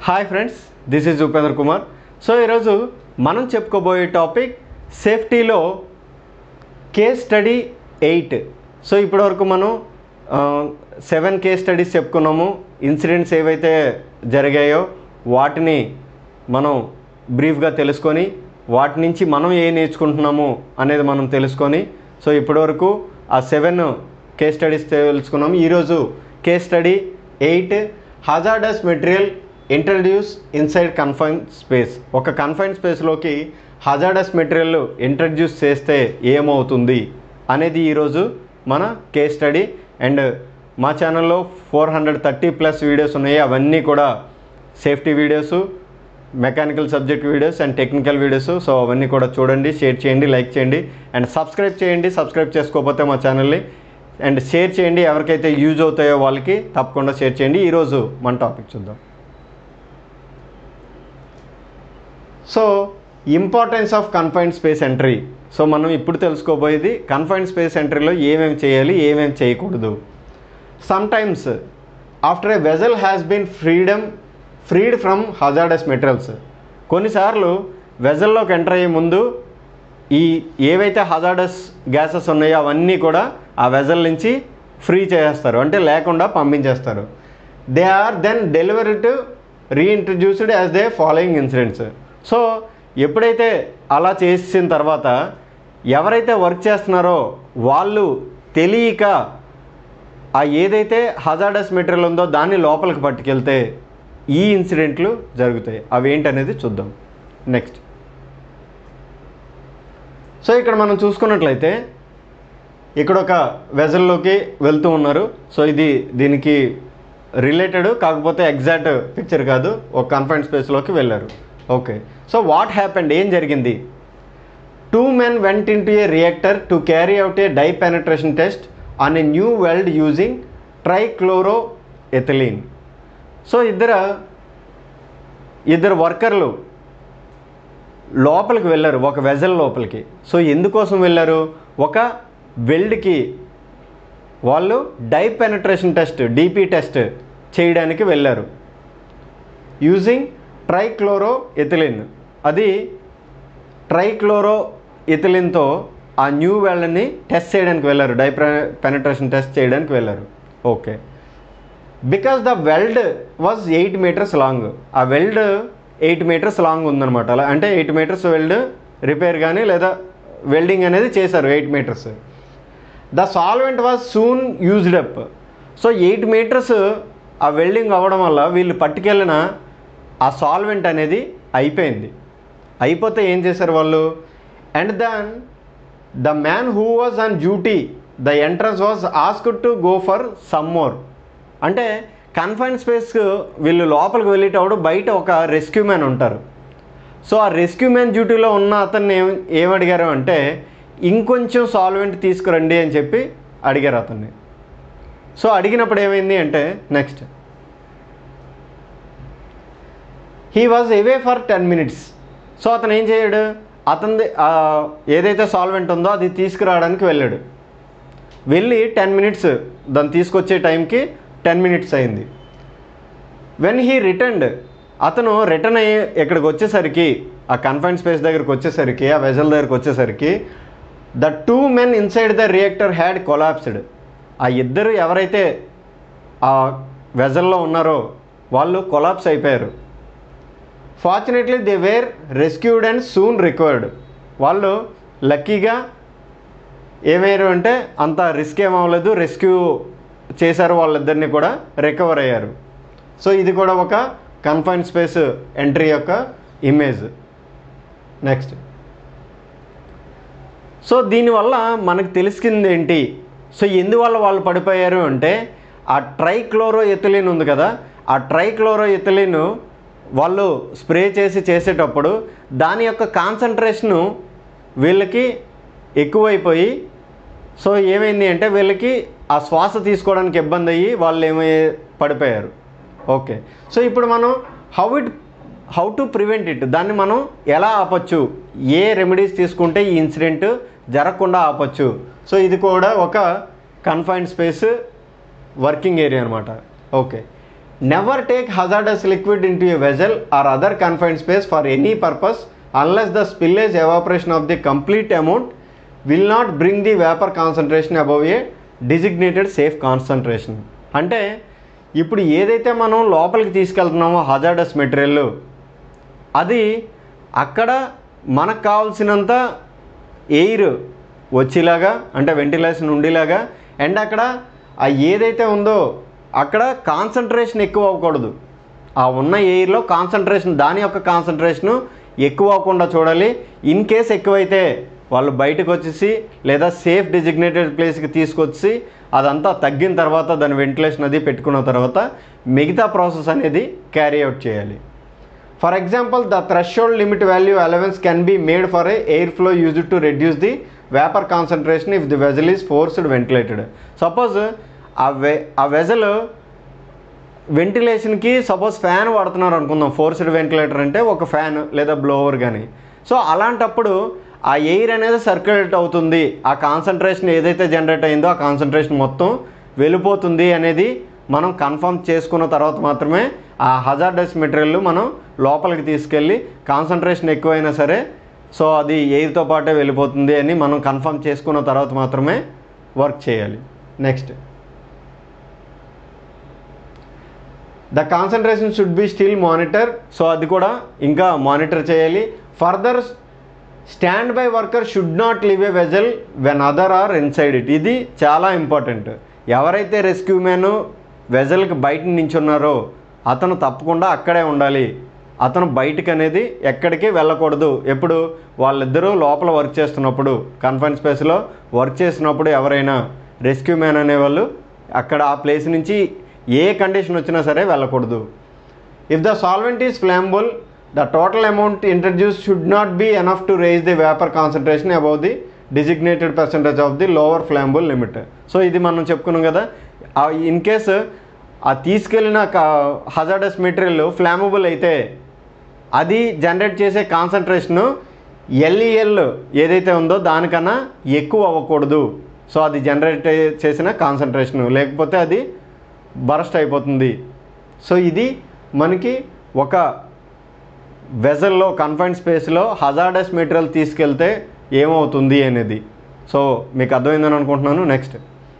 hi friends this is Upendra Kumar so ఈరోజు మనం చెప్పుకోబోయే టాపిక్ సేఫ్టీలో కేస్ స్టడీ ఎయిట్ సో ఇప్పటివరకు మనం సెవెన్ కేస్ స్టడీస్ చెప్పుకున్నాము ఇన్సిడెంట్స్ ఏవైతే జరిగాయో వాటిని మనం బ్రీఫ్గా తెలుసుకొని వాటి నుంచి మనం ఏ నేర్చుకుంటున్నాము అనేది మనం తెలుసుకొని సో ఇప్పటివరకు ఆ సెవెన్ కేస్ స్టడీస్ తెలుసుకున్నాము ఈరోజు case study eight hazardous material introduce inside confine space ఒక కన్ఫైన్ స్పేస్లోకి హజార్డస్ మెటీరియల్ ఇంట్రడ్యూస్ చేస్తే ఏమవుతుంది అనేది ఈరోజు మన కేస్ స్టడీ అండ్ మా ఛానల్లో four hundred thirty plus videos ఉన్నాయి అవన్నీ కూడా safety videos mechanical subject videos and technical videos so అవన్నీ కూడా చూడండి షేర్ చేయండి లైక్ చేయండి అండ్ సబ్స్క్రైబ్ చేయండి సబ్స్క్రైబ్ చేసుకోకపోతే మా ఛానల్ని అండ్ షేర్ చేయండి ఎవరికైతే యూజ్ అవుతాయో వాళ్ళకి తప్పకుండా షేర్ చేయండి ఈరోజు మన టాపిక్ చూద్దాం so importance of confined space entry so మనం ఇప్పుడు తెలుసుకోబోయేది కన్ఫైన్డ్ స్పేస్ ఎంట్రీలో ఏమేమి చేయాలి ఏమేమి చేయకూడదు sometimes after a vessel has been freedom freed from hazardous materials కొన్నిసార్లు వెజల్లోకి ఎంటర్ అయ్యే ముందు ఈ ఏవైతే హజార్డస్ గ్యాసెస్ ఉన్నాయో అవన్నీ కూడా ఆ వెజల్ నుంచి ఫ్రీ చేసేస్తారు అంటే లేకుండా పంపించేస్తారు they are then delivery to reintroduced as they following incidents so ఎప్పుడైతే అలా చేసిన తర్వాత ఎవరైతే వర్క్ చేస్తున్నారో వాళ్ళు తెలియక ఆ ఏదైతే హజార్డస్ మెటీరియల్ ఉందో దాన్ని లోపలికి పట్టుకెళ్తే ఈ ఇన్సిడెంట్లు జరుగుతాయి అవి ఏంటనేది చూద్దాం నెక్స్ట్ సో ఇక్కడ మనం చూసుకున్నట్లయితే ఇక్కడ ఒక వెజల్లోకి వెళ్తూ ఉన్నారు సో ఇది దీనికి రిలేటెడ్ కాకపోతే ఎగ్జాక్ట్ పిక్చర్ కాదు ఒక కన్ఫైన్ స్పేస్లోకి వెళ్ళారు ఓకే సో వాట్ హ్యాపెండ్ ఏం జరిగింది two men went in to a reactor to carry out a dye penetration test on a new weld using trichloroethylene so ఇద్దరు ఇద్దరు వర్కర్లు లోపలికి వెళ్ళారు ఒక వెజల్ లోపలికి సో ఎందుకోసం వెళ్ళారు ఒక వెల్డ్కి వాళ్ళు dye penetration test DP test చేయడానికి వెళ్ళారు యూజింగ్ ట్రైక్లోరో ఎథిలిన్ అది ట్రైక్లోరో ఎథిలిన్తో ఆ న్యూ వెల్డ్ని టెస్ట్ చేయడానికి వెళ్ళారు డై పెనట్రేషన్ టెస్ట్ చేయడానికి వెళ్ళారు okay because the weld was eight metres long ఆ వెల్డ్ ఎయిట్ మీటర్స్ లాంగ్ ఉందన్నమాట అలా అంటే ఎయిట్ మీటర్స్ వెల్డ్ రిపేర్ కానీ లేదా వెల్డింగ్ అనేది చేశారు eight metres the solvent was soon used up so eight metres ఆ వెల్డింగ్ అవ్వడం వల్ల వీళ్ళు పట్టుకెళ్ళిన ఆ సాల్వెంట్ అనేది అయిపోయింది అయిపోతే ఏం చేశారు వాళ్ళు and then the man who was on duty the entrance was asked to go for some more అంటే కన్ఫైన్ స్పేస్ వీళ్ళు లోపలికి వెళ్ళేటప్పుడు బయట ఒక రెస్క్యూ మ్యాన్ ఉంటారు సో ఆ రెస్క్యూ మ్యాన్ డ్యూటీలో ఉన్న అతన్ని ఏం ఏమడిగారు అంటే ఇంకొంచెం సాల్వెంట్ తీసుకురండి అని చెప్పి అడిగారు అతన్ని సో అడిగినప్పుడు ఏమైంది అంటే next he was away for ten minutes so అతను ఏం చేయడు అతనిది ఏదైతే సాల్వెంట్ ఉందో అది తీసుకురావడానికి వెళ్ళాడు వెళ్ళి టెన్ మినిట్స్ దాన్ని తీసుకొచ్చే టైంకి టెన్ మినిట్స్ అయింది వెన్ హీ రిటర్న్డ్ అతను రిటర్న్ అయ్యి ఇక్కడికి వచ్చేసరికి ఆ కన్ఫైన్ స్పేస్ దగ్గరికి వచ్చేసరికి ఆ వెజల్ దగ్గరికి వచ్చేసరికి the two men inside the reactor had collapsed ఆ ఇద్దరు ఎవరైతే ఆ వెజల్లో ఉన్నారో వాళ్ళు కొలాప్స్ అయిపోయారు fortunately they were rescued and soon recovered వాళ్ళు లక్కీగా ఏమయ్యారు అంటే అంత రిస్క్ ఏమవ్వలేదు రెస్క్యూ చేశారు వాళ్ళిద్దరిని కూడా రికవర్ అయ్యారు సో ఇది కూడా ఒక కన్ఫైన్ స్పేస్ ఎంట్రీ యొక్క ఇమేజ్ నెక్స్ట్ సో దీనివల్ల మనకు తెలిసింది ఏంటి సో ఎందువల్ల వాళ్ళు పడిపోయారు అంటే ఆ ట్రైక్లోరో ఎథిలిన్ ఉంది కదా ఆ ట్రైక్లోరో ఎథిలిన్ వాళ్ళు స్ప్రే చేసి చేసేటప్పుడు దాని యొక్క కాన్సన్ట్రేషను వీళ్ళకి ఎక్కువైపోయి సో ఏమైంది అంటే వీళ్ళకి ఆ శ్వాస తీసుకోవడానికి ఇబ్బంది అయ్యి వాళ్ళు ఏమై పడిపోయారు ఓకే సో ఇప్పుడు మనం how it how to prevent it దాన్ని మనం ఎలా ఆపచ్చు ఏ రెమెడీస్ తీసుకుంటే ఈ ఇన్సిడెంట్ జరగకుండా ఆపచ్చు సో ఇది కూడా ఒక కన్ఫైన్డ్ స్పేస్ వర్కింగ్ ఏరియా అనమాట okay never take hazardous liquid into a vessel or other confined space for any purpose unless the spillage evaporation of the complete amount will not bring the vapour concentration above a designated safe concentration అంటే ఇప్పుడు ఏదైతే మనం లోపలికి తీసుకెళ్తున్నామో hazardous material అది అక్కడ మనకు కావాల్సినంత air వచ్చేలాగా అంటే వెంటిలేషన్ ఉండేలాగా అండ్ అక్కడ ఆ ఏదైతే ఉందో అక్కడ కాన్సన్ట్రేషన్ ఎక్కువ అవ్వకూడదు ఆ ఉన్న ఎయిర్లో కాన్సన్ట్రేషన్ దాని యొక్క కాన్సన్ట్రేషను ఎక్కువ అవ్వకుండా చూడాలి ఇన్ కేస్ ఎక్కువైతే వాళ్ళు బయటకు వచ్చేసి లేదా సేఫ్ డిజిగ్నేటెడ్ ప్లేస్కి తీసుకొచ్చి అదంతా తగ్గిన తర్వాత దాని వెంటిలేషన్ అది పెట్టుకున్న తర్వాత మిగతా ప్రాసెస్ అనేది క్యారీ అవుట్ చేయాలి for example the threshold limit value allowance can be made for a air flow used to reduce the vapour concentration if the vessel is forced ventilated suppose ఆ వె ఆ vessel వెంటిలేషన్కి suppose fan వాడుతున్నారు అనుకుందాం forced ventilator అంటే ఒక fan లేదా blower కానీ so అలాంటప్పుడు ఆ ఎయిర్ అనేది సర్క్యులేట్ అవుతుంది ఆ కాన్సన్ట్రేషన్ ఏదైతే జనరేట్ అయిందో ఆ కాన్సన్ట్రేషన్ మొత్తం వెళ్ళిపోతుంది అనేది మనం కన్ఫర్మ్ చేసుకున్న తర్వాత మాత్రమే ఆ హజార్డస్ మెటీరియల్ మనం లోపలికి తీసుకెళ్ళి కాన్సన్ట్రేషన్ ఎక్కువైనా సరే సో అది ఎయిర్తో పాటే వెళ్ళిపోతుంది అని మనం కన్ఫర్మ్ చేసుకున్న తర్వాత మాత్రమే వర్క్ చేయాలి next the concentration should be still monitor so అది కూడా ఇంకా మానిటర్ చేయాలి further stand by worker should not live a vessel when other are inside it ఇది చాలా ఇంపార్టెంట్ ఎవరైతే రెస్క్యూ మ్యాన్ వెజల్కి బయట నించున్నారో అతను తప్పకుండా అక్కడే ఉండాలి అతను బయటకు అనేది ఎక్కడికి వెళ్ళకూడదు ఎప్పుడు వాళ్ళిద్దరూ లోపల వర్క్ చేస్తున్నప్పుడు కన్ఫైన్ స్పేస్లో వర్క్ చేసినప్పుడు ఎవరైనా రెస్క్యూ మ్యాన్ అనేవాళ్ళు అక్కడ ఆ ప్లేస్ నుంచి ఏ కండిషన్ వచ్చినా సరే వెళ్ళకూడదు if the solvent is flammable the total amount introduce should not be enough to raise the vapour concentration above the designated percentage of the lower flammable limit so ఇది మనం చెప్పుకున్నాం కదా ఇన్ కేస్ ఆ తీసుకెళ్ళిన hazardous material flammable అయితే అది generate చేసే concentration ఎల్ఈఎల్ ఏదైతే ఉందో దానికన్నా ఎక్కువ అవ్వకూడదు సో అది జనరేట్ చేసిన కాన్సన్ట్రేషను లేకపోతే అది బరస్ట్ అయిపోతుంది సో ఇది మనకి ఒక వెజల్లో కన్ఫైన్ స్పేస్లో హజార్డస్ మెటీరియల్ తీసుకెళ్తే ఏమవుతుంది అనేది సో మీకు అర్థమైందని అనుకుంటున్నాను నెక్స్ట్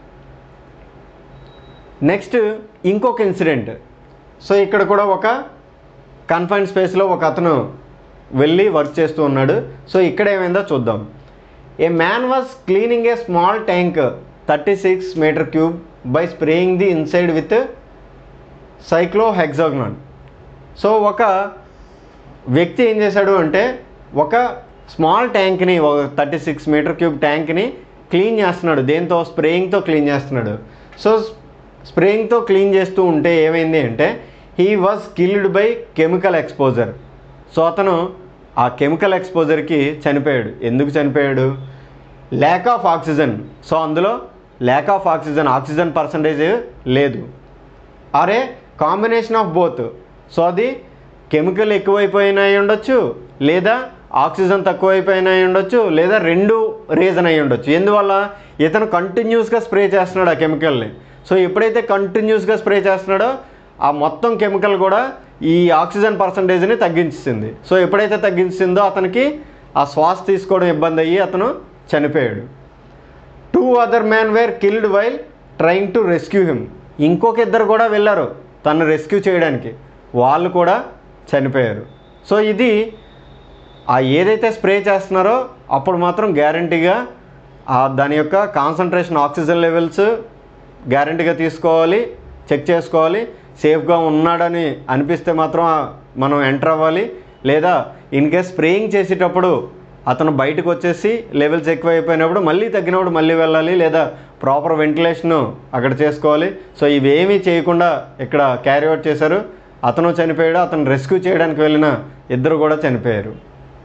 నెక్స్ట్ ఇంకొక ఇన్సిడెంట్ సో ఇక్కడ కూడా ఒక కన్ఫైన్ స్పేస్లో ఒక అతను వెళ్ళి వర్క్ చేస్తూ ఉన్నాడు సో ఇక్కడ ఏమైందో చూద్దాం a man was cleaning a small tank thirty six metre cube by spraying the inside with cyclohexanone so ఒక వ్యక్తి ఏం చేశాడు అంటే ఒక స్మాల్ ట్యాంక్ని ఒక థర్టీ సిక్స్ మీటర్ క్యూబ్ ట్యాంక్ని క్లీన్ చేస్తున్నాడు దేంతో స్ప్రేయింగ్తో క్లీన్ చేస్తున్నాడు సో స్ప్రేయింగ్తో క్లీన్ చేస్తూ ఉంటే ఏమైంది అంటే he was killed by chemical exposure so అతను ఆ కెమికల్ ఎక్స్పోజర్కి చనిపోయాడు ఎందుకు చనిపోయాడు ల్యాక్ ఆఫ్ ఆక్సిజన్ సో అందులో lack of oxygen oxygen percentage లేదు అరే కాంబినేషన్ ఆఫ్ బోత్ సో అది కెమికల్ ఎక్కువైపోయినా అయి ఉండొచ్చు లేదా ఆక్సిజన్ తక్కువైపోయినా అయి ఉండొచ్చు లేదా రెండు రీజన్ అయి ఉండొచ్చు ఎందువల్ల ఇతను కంటిన్యూస్గా స్ప్రే చేస్తున్నాడు ఆ కెమికల్ని సో ఎప్పుడైతే కంటిన్యూస్గా స్ప్రే చేస్తున్నాడో ఆ మొత్తం కెమికల్ కూడా ఈ ఆక్సిజన్ పర్సంటేజ్ని తగ్గించింది సో ఎప్పుడైతే తగ్గించిందో అతనికి ఆ శ్వాస తీసుకోవడం ఇబ్బంది అయ్యి అతను చనిపోయాడు two other man were killed while trying to rescue him ఇంకొక ఇద్దరు కూడా వెళ్ళారు తను రెస్క్యూ చేయడానికి వాళ్ళు కూడా చనిపోయారు సో ఇది ఆ ఏదైతే స్ప్రే చేస్తున్నారో అప్పుడు మాత్రం గ్యారంటీగా ఆ దాని యొక్క కాన్సన్ట్రేషన్ ఆక్సిజన్ లెవెల్స్ గ్యారంటీగా తీసుకోవాలి చెక్ చేసుకోవాలి సేఫ్గా ఉన్నాడని అనిపిస్తే మాత్రం ఆ మనం ఎంటర్ అవ్వాలి లేదా ఇన్ కేస్ స్ప్రేయింగ్ చేసేటప్పుడు అతను బయటకు వచ్చేసి లెవెల్స్ ఎక్కువ అయిపోయినప్పుడు మళ్ళీ తగ్గినప్పుడు మళ్ళీ వెళ్ళాలి లేదా ప్రాపర్ వెంటిలేషన్ అక్కడ చేసుకోవాలి సో ఇవేమీ చేయకుండా ఇక్కడ క్యారీ అవుట్ చేశారు అతను చనిపోయాడు అతను రెస్క్యూ చేయడానికి వెళ్ళిన ఇద్దరు కూడా చనిపోయారు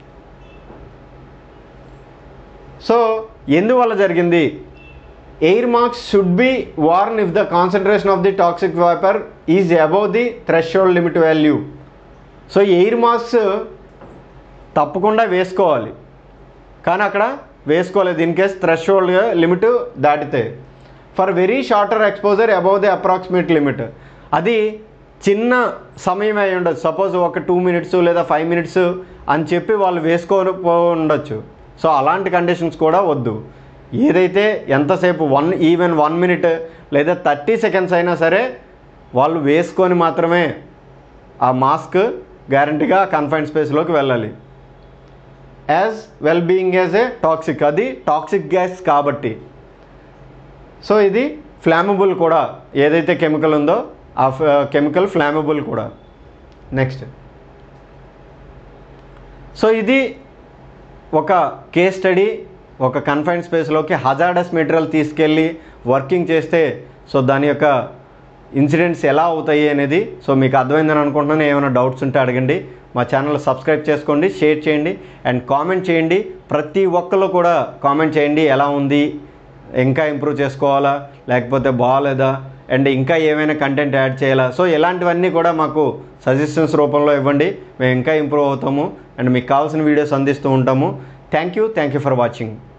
సో ఎందువల్ల జరిగింది air masks should be worn if the concentration of the toxic vapour is above the threshold limit value so air masks తప్పకుండా వేసుకోవాలి కానీ అక్కడ వేసుకోలేదు ఇన్ కేస్ థ్రెషోల్డ్ లిమిట్ దాటితే for very shorter exposure above the approximate limit అది చిన్న సమయం అయి ఉండొచ్చు సపోజ్ ఒక టూ మినిట్స్ లేదా ఫైవ్ మినిట్స్ అని చెప్పి వాళ్ళు వేసుకోని పో ఉండొచ్చు సో అలాంటి కండిషన్స్ కూడా వద్దు ఏదైతే ఎంతసేపు వన్ ఈవెన్ వన్ మినిట్ లేదా థర్టీ సెకండ్స్ అయినా సరే వాళ్ళు వేసుకొని మాత్రమే ఆ మాస్క్ గ్యారంటీగా కన్ఫైన్ స్పేస్లోకి వెళ్ళాలి as well being as a toxic అది టాక్సిక్ గ్యాస్ కాబట్టి సో ఇది ఫ్లామబుల్ కూడా ఏదైతే కెమికల్ ఉందో ఆ కెమికల్ ఫ్లామబుల్ కూడా నెక్స్ట్ సో ఇది ఒక కేస్ స్టడీ ఒక కన్ఫైన్ స్పేస్లోకి హజార్డస్ మెటీరియల్ తీసుకెళ్ళి వర్కింగ్ చేస్తే సో దాని యొక్క ఇన్సిడెంట్స్ ఎలా అవుతాయి అనేది సో మీకు అర్థమైందని అనుకుంటున్నాను ఏమైనా డౌట్స్ ఉంటే అడగండి మా ఛానల్ సబ్స్క్రైబ్ చేసుకోండి షేర్ చేయండి అండ్ కామెంట్ చేయండి ప్రతి ఒక్కరు కూడా కామెంట్ చేయండి ఎలా ఉంది ఇంకా ఇంప్రూవ్ చేసుకోవాలా లేకపోతే బాగాలేదా అండ్ ఇంకా ఏమైనా కంటెంట్ యాడ్ చేయాలా సో ఇలాంటివన్నీ కూడా మాకు సజెషన్స్ రూపంలో ఇవ్వండి మేము ఇంకా ఇంప్రూవ్ అవుతాము అండ్ మీకు కావాల్సిన వీడియోస్ అందిస్తూ ఉంటాము thank you thank you for watching